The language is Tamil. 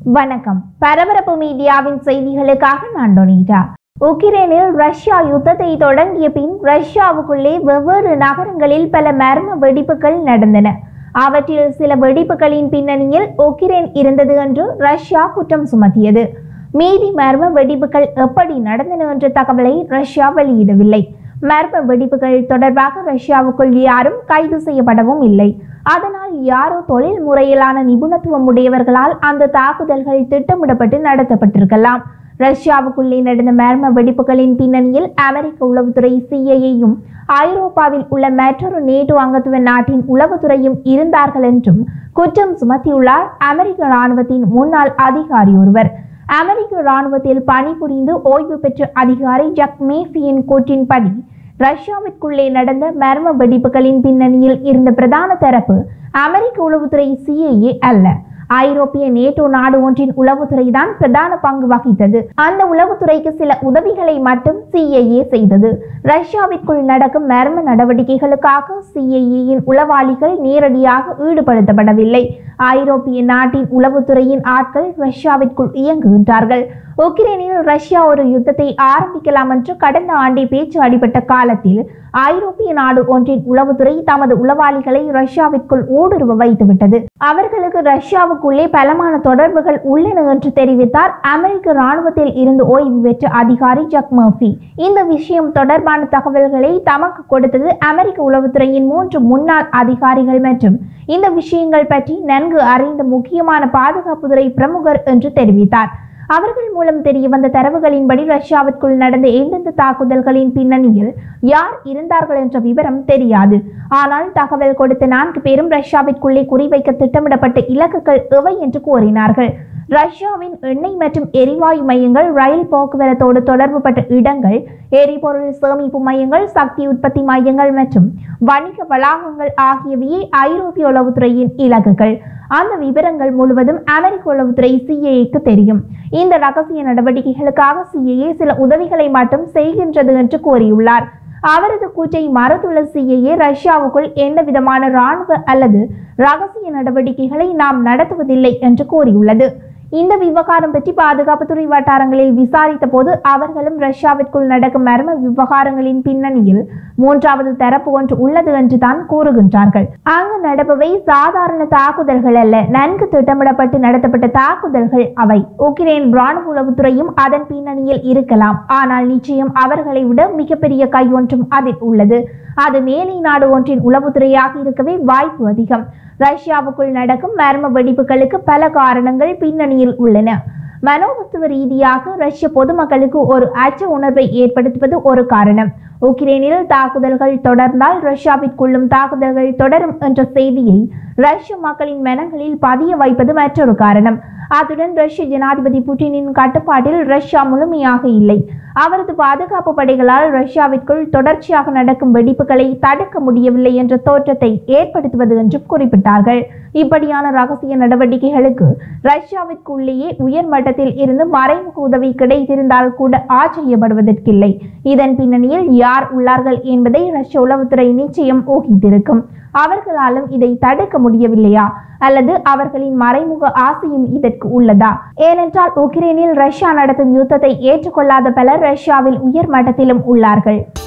வணக்கம் பரபரப்பு மீடியாவின் செய்திகளுக்காக நான் டொனிட்டா உக்ரைனில் ரஷ்யா யுத்தத்தை தொடங்கிய பின் ரஷ்யாவுக்குள்ளே வெவ்வேறு நகரங்களில் பல மர்ம வெடிப்புகள் நடந்தன அவற்றில் சில வெடிப்புகளின் பின்னணியில் உக்ரைன் இருந்தது என்று ரஷ்யா குற்றம் சுமத்தியது மீதி மர்ம வெடிப்புகள் எப்படி நடந்தன என்ற தகவலை ரஷ்யா வெளியிடவில்லை மர்ம வெடிப்புகள் தொடர்பாக ரஷ்யாவுக்குள் யாரும் கைது செய்யப்படவும் இல்லை அதனால் யாரோ தொழில் முறையிலான நிபுணத்துவம் உடையவர்களால் அந்த தாக்குதல்கள் திட்டமிடப்பட்டு நடத்தப்பட்டிருக்கலாம் ரஷ்யாவுக்குள்ளே நடந்த மர்ம வெடிப்புகளின் பின்னணியில் அமெரிக்க உளவுத்துறை சிஐஏயும் ஐரோப்பாவில் உள்ள மற்றொரு நேட்டோ அங்கத்துவ நாட்டின் உளவுத்துறையும் இருந்தார்கள் என்றும் குற்றம் சுமத்தியுள்ளார் அமெரிக்க இராணுவத்தின் முன்னாள் அதிகாரி ஒருவர் அமெரிக்க இராணுவத்தில் பணிபுரிந்து ஓய்வு பெற்ற அதிகாரி ஜக் மேஃபியின் கூற்றின்படி ரஷ்யாவிற்குள்ளே நடந்த மர்ம வெடிப்புகளின் பின்னணியில் இருந்த பிரதான தரப்பு அமெரிக்க உளவுத்துறை சிஐஏ அல்ல ஐரோப்பிய நேட்டோ நாடு ஒன்றின் உளவுத்துறை தான் பிரதான பங்கு வகித்தது அந்த உளவுத்துறைக்கு சில உதவிகளை மட்டும் சிஐஏ செய்தது ரஷ்யாவிற்குள் நடக்கும் மர்ம நடவடிக்கைகளுக்காக சிஐஏயின் உளவாளிகள் நேரடியாக ஈடுபடுத்தப்படவில்லை ஐரோப்பிய நாட்டின் உளவுத்துறையின் ஆட்கள் ரஷ்யாவிற்குள் இயங்குகின்றார்கள் உக்ரைனில் ரஷ்யா ஒரு யுத்தத்தை ஆரம்பிக்கலாம் என்று கடந்த ஆண்டே பேச்சு அடிபட்ட காலத்தில் ஐரோப்பிய நாடு ஒன்றின் உளவுத்துறை தமது உளவாளிகளை ரஷ்யாவிற்குள் ஊடுருவ வைத்துவிட்டது அவர்களுக்கு ரஷ்யாவுக்குள்ளே பலமான தொடர்புகள் உள்ளன என்று தெரிவித்தார் அமெரிக்க இராணுவத்தில் இருந்து ஓய்வு பெற்ற அதிகாரி ஜக் மர்ஃபி இந்த விஷயம் தொடர்பான தகவல்களை தமக்கு கொடுத்தது அமெரிக்க உளவுத்துறையின் மூன்று முன்னாள் அதிகாரிகள் மற்றும் இந்த விஷயங்கள் பற்றி நன்கு அறிந்த முக்கியமான பாதுகாப்புத்துறை பிரமுகர் என்று தெரிவித்தார் அவர்கள் மூலம் தெரிய வந்த தரவுகளின்படி ரஷ்யாவிற்குள் நடந்த எந்தெந்த தாக்குதல்களின் பின்னணியில் யார் இருந்தார்கள் என்ற விவரம் தெரியாது ஆனால் தகவல் கொடுத்த நான்கு பேரும் ரஷ்யாவிற்குள்ளே குறிவைக்க திட்டமிடப்பட்ட இலக்குகள் எவை என்று கூறினார்கள் ரஷ்யாவின் எண்ணெய் மற்றும் எரிவாயு மையங்கள் ரயில் போக்குவரத்தோடு தொடர்புபட்ட இடங்கள் எரிபொருள் சேமிப்பு மையங்கள் சக்தி உற்பத்தி மையங்கள் மற்றும் வணிக வளாகங்கள் ஆகியவையே ஐரோப்பிய உளவுத்துறையின் இலக்குகள் அந்த விவரங்கள் முழுவதும் அமெரிக்க உளவுத்துறை சிஏஏக்கு தெரியும் இந்த ரகசிய நடவடிக்கைகளுக்காக சிஏஏ சில உதவிகளை மட்டும் செய்கின்றது என்று கூறியுள்ளார் அவரது கூற்றை மறுத்துள்ள சிஏஏ ரஷ்யாவுக்குள் எந்த விதமான இராணுவ அல்லது ரகசிய நடவடிக்கைகளை நாம் நடத்துவதில்லை என்று கூறியுள்ளது இந்த விவகாரம் பற்றி பாதுகாப்புத்துறை வட்டாரங்களில் விசாரித்த போது அவர்களும் ரஷ்யாவிற்குள் நடக்கும் மர்ம விவகாரங்களின் பின்னணியில் மூன்றாவது தரப்பு ஒன்று உள்ளது என்று தான் கூறுகின்றார்கள் அங்கு நடப்பவை சாதாரண தாக்குதல்கள் அல்ல நன்கு திட்டமிடப்பட்டு நடத்தப்பட்ட தாக்குதல்கள் அவை உக்ரைன் ராணுவ உளவுத்துறையும் அதன் பின்னணியில் இருக்கலாம் ஆனால் நிச்சயம் அவர்களை விட மிகப்பெரிய கை ஒன்றும் அதில் உள்ளது அது மேலை நாடு ஒன்றின் உளவுத்துறையாக இருக்கவே வாய்ப்பு அதிகம் ரஷ்யாவுக்குள் நடக்கும் மர்ம வெடிப்புகளுக்கு பல காரணங்கள் பின்னணியில் உள்ளன மனோதத்துவ ரீதியாக ரஷ்ய பொதுமக்களுக்கு ஒரு அச்ச உணர்வை ஏற்படுத்துவது ஒரு காரணம் உக்ரைனில் தாக்குதல்கள் தொடர்ந்தால் ரஷ்யாவிற்குள்ளும் தாக்குதல்கள் தொடரும் என்ற செய்தியை ரஷ்ய மக்களின் மனங்களில் பதிய வைப்பது மற்றொரு காரணம் அத்துடன் ரஷ்ய ஜனாதிபதி புட்டினின் கட்டுப்பாட்டில் ரஷ்யா முழுமையாக இல்லை அவரது பாதுகாப்பு படைகளால் ரஷ்யாவிற்குள் தொடர்ச்சியாக நடக்கும் வெடிப்புகளை தடுக்க முடியவில்லை என்ற தோற்றத்தை ஏற்படுத்துவது என்றும் குறிப்பிட்டார்கள் இப்படியான ரகசிய நடவடிக்கைகளுக்கு ரஷ்யாவிற்குள்ளேயே உயர் மட்டத்தில் இருந்து மறைமுக உதவி கிடைத்திருந்தால் கூட ஆச்சரியப்படுவதற்கில்லை இதன் பின்னணியில் யார் உள்ளார்கள் என்பதை ரஷ்ய உளவுத்துறை நிச்சயம் ஊகித்திருக்கும் அவர்களாலும் இதை தடுக்க முடியவில்லையா அல்லது அவர்களின் மறைமுக ஆசையும் இதற்கு உள்ளதா ஏனென்றால் உக்ரைனில் ரஷ்யா நடத்தும் யுத்தத்தை ஏற்றுக்கொள்ளாத பலர் ரஷ்யாவில் உயர் மட்டத்திலும் உள்ளார்கள்